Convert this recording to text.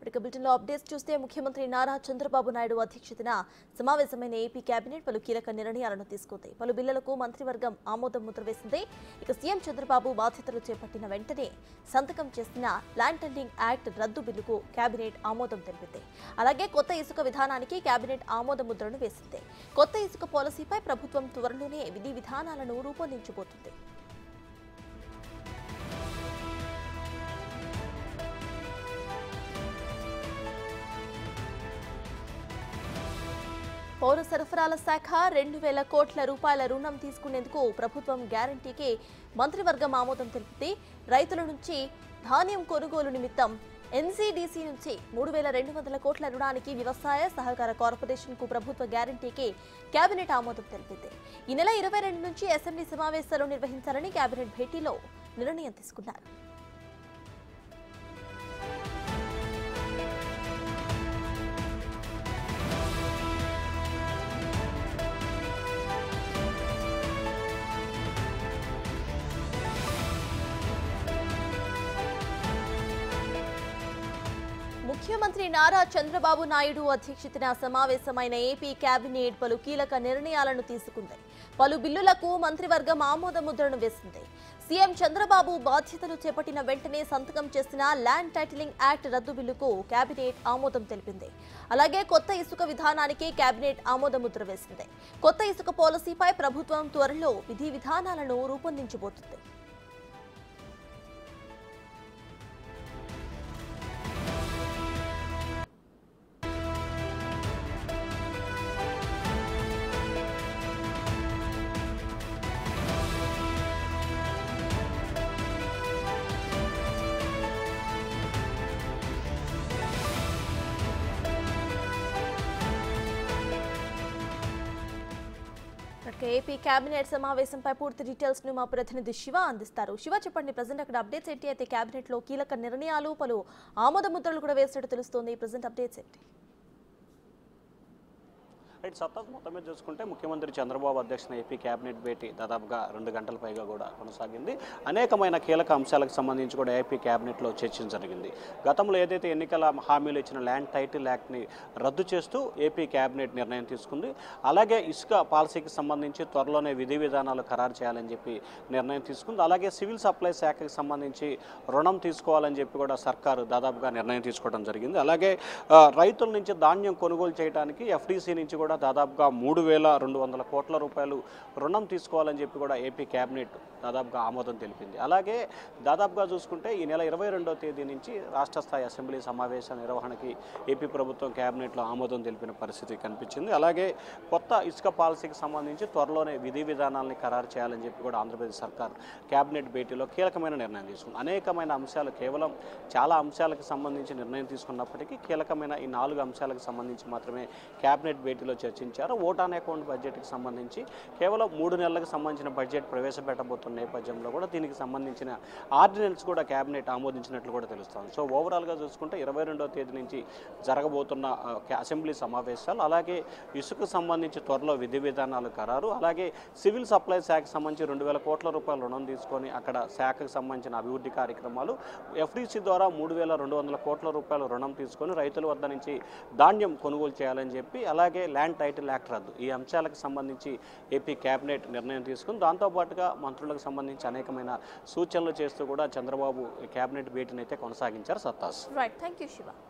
ఇక బులెటిన్లో అప్డేట్స్ చూస్తే ముఖ్యమంత్రి నారా చంద్రబాబు నాయుడు అధ్యక్షతన సమావేశమైన ఏపీ కేబినెట్ పలు కీలక నిర్ణయాలను తీసుకుంది పలు బిల్లులకు మంత్రివర్గం ఆమోదం ముద్ర వేసింది ఇక సీఎం చంద్రబాబు బాధ్యతలు చేపట్టిన వెంటనే సంతకం చేసిన ల్యాండ్ టెండింగ్ యాక్ట్ రద్దు బిల్లుకు కేబినెట్ ఆమోదం తెలిపింది అలాగే కొత్త ఇసుక విధానానికి కేబినెట్ ఆమోద ముద్రను వేసింది కొత్త ఇసుక పాలసీపై ప్రభుత్వం త్వరలోనే విధి విధానాలను రూపొందించబోతుంది పౌర సరఫరాల శాఖ రెండు వేల కోట్ల రూపాయల రుణం తీసుకునేందుకు ప్రభుత్వం గ్యారంటీకి మంత్రివర్గం ఆమోదం తెలిపింది రైతుల నుంచి ధాన్యం కొనుగోలు నిమిత్తం ఎన్సీడీసీ నుంచి మూడు వేల రెండు వందల కోట్ల రుణానికి వ్యవసాయ సహకార కార్పొరేషన్ కు ప్రభుత్వ గ్యారంటీకి కేబినెట్ ఆమోదం తెలిపింది ఈ నెల ఇరవై రెండు నుంచి అసెంబ్లీ సమావేశాలు నిర్వహించాలని కేబినెట్ భేటీలో నిర్ణయం తీసుకున్నారు ముఖ్యమంత్రి నారా చంద్రబాబు నాయుడు అధ్యక్షతన సమావేశమైన ఏపీ కేబినెట్ పలు కీలక నిర్ణయాలను తీసుకుంది పలు బిల్లులకు మంత్రివర్గం ఆమోద ముద్రను వేసింది సీఎం చంద్రబాబు బాధ్యతలు చేపట్టిన వెంటనే సంతకం చేసిన ల్యాండ్ టైటిలింగ్ యాక్ట్ రద్దు బిల్లుకు కేబినెట్ ఆమోదం తెలిపింది అలాగే కొత్త ఇసుక విధానానికి కేబినెట్ ఆమోద ముద్ర వేసింది కొత్త ఇసుక పాలసీపై ప్రభుత్వం త్వరలో విధి విధానాలను రూపొందించబోతుంది ఇక ఏపీ కేబినెట్ సమావేశంపై పూర్తి డీటెయిల్స్ ను మా ప్రతినిధి శివ అందిస్తారు శివ చెప్పండి ప్రజెంట్ అక్కడ అప్డేట్స్ ఏంటి అయితే కేబినెట్ లో కీలక నిర్ణయాలు పలు ఆమోద ముద్రలు కూడా వేసినట్టు తెలుస్తోంది ప్రజెంట్ అప్డేట్స్ ఏంటి రైట్ సత్తాస్ మొత్తం మీద చూసుకుంటే ముఖ్యమంత్రి చంద్రబాబు అధ్యక్షన ఏపీ కేబినెట్ భేటీ దాదాపుగా రెండు గంటల పైగా కూడా కొనసాగింది అనేకమైన కీలక అంశాలకు సంబంధించి కూడా ఏపీ కేబినెట్లో చర్చ జరిగింది గతంలో ఏదైతే ఎన్నికల హామీలు ఇచ్చిన ల్యాండ్ టైటిల్ యాక్ట్ని రద్దు చేస్తూ ఏపీ కేబినెట్ నిర్ణయం తీసుకుంది అలాగే ఇసుక పాలసీకి సంబంధించి త్వరలోనే విధి విధానాలు ఖరారు చేయాలని చెప్పి నిర్ణయం తీసుకుంది అలాగే సివిల్ సప్లై శాఖకి సంబంధించి రుణం తీసుకోవాలని చెప్పి కూడా సర్కారు దాదాపుగా నిర్ణయం తీసుకోవడం జరిగింది అలాగే ఆ, రైతుల నుంచి ధాన్యం కొనుగోలు చేయడానికి ఎఫ్డీసీ నుంచి కూడా దాదాపుగా మూడు వేల రెండు వందల కోట్ల రూపాయలు రుణం తీసుకోవాలని చెప్పి కూడా ఏపీ కేబినెట్ దాదాపుగా ఆమోదం తెలిపింది అలాగే దాదాపుగా చూసుకుంటే ఈ నెల ఇరవై రెండవ తేదీ నుంచి రాష్ట్ర స్థాయి అసెంబ్లీ సమావేశ నిర్వహణకి ఏపీ ప్రభుత్వం కేబినెట్లో ఆమోదం తెలిపిన పరిస్థితి కనిపించింది అలాగే కొత్త ఇసుక పాలసీకి సంబంధించి త్వరలోనే విధి విధానాలని ఖరారు చేయాలని చెప్పి కూడా ఆంధ్రప్రదేశ్ సర్కార్ కేబినెట్ భేటీలో కీలకమైన నిర్ణయం తీసుకుంది అనేకమైన అంశాలు కేవలం చాలా అంశాలకు సంబంధించి నిర్ణయం తీసుకున్నప్పటికీ కీలకమైన ఈ నాలుగు అంశాలకు సంబంధించి మాత్రమే కేబినెట్ భేటీలో చర్చించారు ఓట్ ఆన్ అకౌంట్ బడ్జెట్కి సంబంధించి కేవలం మూడు నెలలకు సంబంధించిన బడ్జెట్ ప్రవేశపెట్టబోతున్న నేపథ్యంలో కూడా దీనికి సంబంధించిన ఆర్డినెన్స్ కూడా కేబినెట్ ఆమోదించినట్లు కూడా తెలుస్తుంది సో ఓవరాల్గా చూసుకుంటే ఇరవై రెండవ తేదీ నుంచి జరగబోతున్న ఆ, కే- అసెంబ్లీ సమావేశాలు అలాగే ఇసుకు సంబంధించి త్వరలో విధి విధానాలు ఖరారు అలాగే సివిల్ సప్లై శాఖకు సంబంధించి రెండు వేల కోట్ల రూపాయల రుణం తీసుకొని అక్కడ శాఖకు సంబంధించిన అభివృద్ధి కార్యక్రమాలు ఎఫ్డీసీ ద్వారా మూడు వేల రెండు వందల కోట్ల రూపాయల రుణం తీసుకొని రైతుల వద్ద నుంచి ధాన్యం కొనుగోలు చేయాలని చెప్పి అలాగే ల్యాండ్ టైటిల్ యాక్ట్ రద్దు ఈ అంశాలకు సంబంధించి ఏపీ కేబినెట్ నిర్ణయం తీసుకుని దాంతోపాటుగా మంత్రులకు సంబంధించి అనేకమైన సూచనలు చేస్తూ కూడా చంద్రబాబు కేబినెట్ భేటీని అయితే కొనసాగించారు సత్తాస్ రైట్ థ్యాంక్ యూ శివ